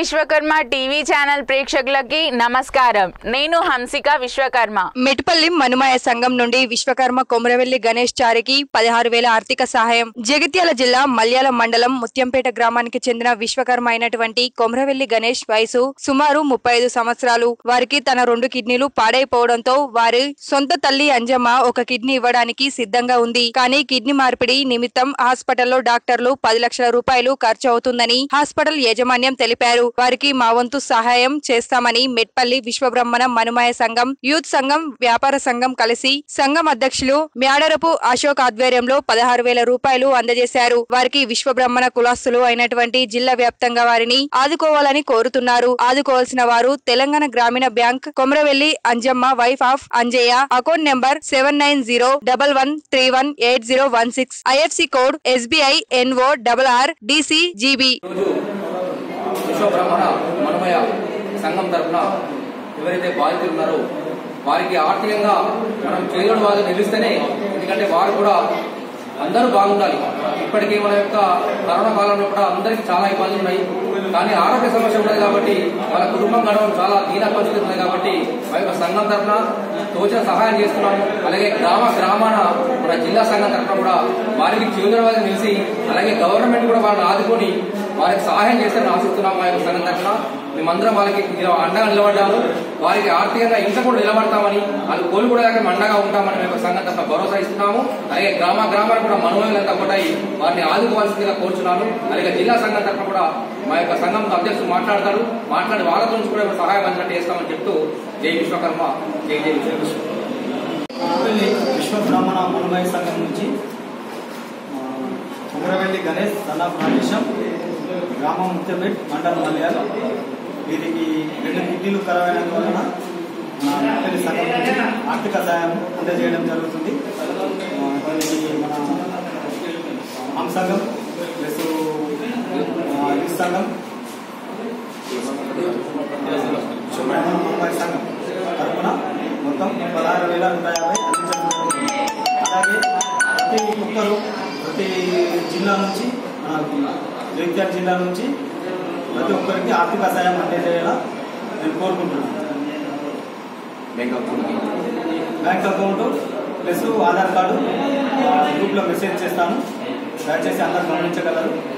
Vishwakarma TV channel ప్రేక్షకులకి నమస్కారం నేను హంసిక విశ్వకర్మ మెట్పల్లి మనుమాయ సంఘం నుండి విశ్వకర్మ కొమరవెల్లి గణేష్ చారికి పదహారు వేల ఆర్థిక సహాయం జగిత్యాల జిల్లా మల్యాల మండలం ముత్యంపేట గ్రామానికి చెందిన విశ్వకర్మ అయినటువంటి కొమరవెల్లి గణేష్ వయసు సుమారు ముప్పై ఐదు సంవత్సరాలు వారికి తన రెండు కిడ్నీలు పాడైపోవడంతో వారి సొంత తల్లి అంజమ్మ ఒక కిడ్నీ ఇవ్వడానికి సిద్ధంగా ఉంది కానీ కిడ్నీ మార్పిడి నిమిత్తం హాస్పిటల్లో డాక్టర్లు పది లక్షల రూపాయలు ఖర్చు అవుతుందని హాస్పిటల్ యాజమాన్యం తెలిపారు వారికి మా వంతు సహాయం చేస్తామని మెట్పల్లి విశ్వబ్రహ్మణ మనుమాయ సంఘం యూత్ సంఘం వ్యాపార సంఘం కలిసి సంఘం అధ్యక్షులు మ్యాడరపు అశోక్ ఆధ్వర్యంలో పదహారు వేల రూపాయలు అందజేశారు వారికి విశ్వబ్రహ్మణ కులాస్తులు అయినటువంటి జిల్లా వ్యాప్తంగా వారిని ఆదుకోవాలని కోరుతున్నారు ఆదుకోవాల్సిన వారు తెలంగాణ గ్రామీణ bank Komaravelli Anjamma wife of Anjaiah account number seven nine zero double one three one eight zero one six IFSC code SBI NO double R DC GB ఈరోజు విశ్వబ్రహ్మణ మనమయ సంఘం తరఫున ఎవరైతే బాధితులు ఉన్నారో వారికి ఆర్థికంగా మనం చేయడం వాళ్ళు నిలిస్తేనే ఎందుకంటే వారు కూడా అందరూ బాగుండాలి ఇప్పటికీ మన యొక్క కరోనా కాలంలో కూడా అందరికీ చాలా ఇబ్బందులు ఉన్నాయి కానీ ఆరోగ్య సమస్య ఉన్నది కాబట్టి వాళ్ళ కుటుంబం గడవడం చాలా దీన పరిస్థితి ఉంది కాబట్టి మా యొక్క సంఘం తరఫున తోచిన సహాయం చేస్తున్నాము అలాగే గ్రామ గ్రామాన మన జిల్లా సంఘం తరఫున కూడా వారికి చివరి వాళ్ళకి నిలిచి అలాగే గవర్నమెంట్ కూడా వాళ్ళని ఆదుకొని వారికి సహాయం చేస్తారని ఆశిస్తున్నాం మా యొక్క సంఘం తరఫున మేమందరం వాళ్ళకి నిల- అండగా నిలబడ్డాము వారికి ఆర్థికంగా ఇంకా కూడా నిలబడతామని వాళ్ళు కోలుకోవడానికి మేము అండగా ఉంటామని మేము సంఘం తరఫున భరోసా ఇస్తున్నాము అలాగే గ్రామ గ్రామాలు కూడా మనోహరంగా ఒకటాయి వారిని ఆదుకోవాల్సిందిగా కోరుచున్నాను అలాగే జిల్లా సంఘం తరఫున కూడా మా యొక్క సంఘం అధ్యక్షులు మాట్లాడతారు మాట్లాడి వాళ్ళ నుంచి కూడా మేము సహాయం అందినట్టు చేస్తామని చెప్తూ జై విశ్వకర్మ జై జై విశ్వకర్మ కొమరవెల్లి విశ్వ బ్రాహ్మణ మనమయ సంఘం నుంచి ఆ, కొమరవెల్లి గణేష్ సన్ ఆఫ్ రాజేశం గ్రామం ముత్యపేట్ మండలం మలయాళ వీరికి రెండు కిడ్నీలు ఖరాబైనందు వలన మన ముత్యపల్లి సంఘం నుంచి ఆర్థిక సాయం అందజేయడం జరుగుతుంది ఆ, దీనికి మన ఆమ్ సంఘం ప్లస్ ఆ, యూత్ సంఘం బ్రాహ్మణ మనమయ సంఘం తరఫున మొత్తం పదహారు వేల నూట యాభై అందించడం జరుగుతుంది అలాగే ప్రతి ఒక్కరు ప్రతి జిల్లా నుంచి మన జగిత్యాల జిల్లా నుంచి ప్రతి ఒక్కరికి ఆర్థిక సాయం అందేలా నేను కోరుకుంటున్నాను bank account plus Aadhaar card ఆ, గ్రూప్లో మెసేజ్ చేస్తాను దయచేసి అందరు గమనించగలరు